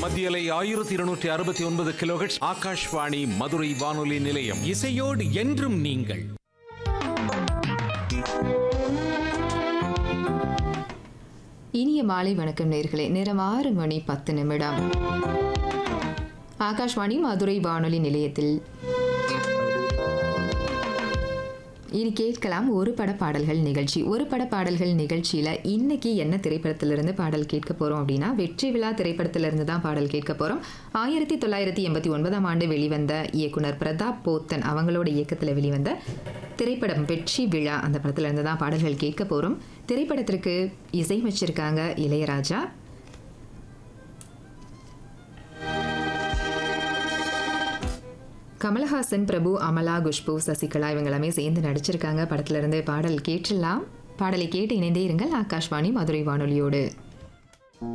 மத்தியலை ஆயிரத்தி இருநூற்றி அறுபத்தி ஒன்பது கிலோஹெட்ஸ் ஆகாஷ்வாணி மதுரை வானொலி நிலையம் இசையோடு என்றும் நீங்கள் இனிய மாலை வணக்கம் நேர்களே நேரம் ஆறு மணி பத்து நிமிடம் ஆகாஷ்வாணி மதுரை வானொலி நிலையத்தில் இனி கேட்கலாம் ஒரு பட பாடல்கள் நிகழ்ச்சி ஒரு பட பாடல்கள் நிகழ்ச்சியில் இன்னைக்கு என்ன திரைப்படத்திலிருந்து பாடல் கேட்க போகிறோம் அப்படின்னா வெற்றி விழா திரைப்படத்திலிருந்து தான் பாடல் கேட்க போகிறோம் ஆயிரத்தி தொள்ளாயிரத்தி எண்பத்தி ஒன்பதாம் ஆண்டு வெளிவந்த இயக்குனர் பிரதாப் போத்தன் அவங்களோட இயக்கத்தில் வெளிவந்த திரைப்படம் வெற்றி விழா அந்த படத்திலிருந்து தான் பாடல்கள் கேட்க போகிறோம் திரைப்படத்திற்கு இசையமைச்சிருக்காங்க இளையராஜா கமலஹாசன் பிரபு அமலா குஷ்பு சசிகலா இவங்க எல்லாமே சேர்ந்து நடிச்சிருக்காங்க படத்துல இருந்து பாடல் கேட்டுடலாம் பாடலை கேட்டு இணைந்தே இருங்கள் ஆகாஷ்வாணி மதுரை வானொலியோடு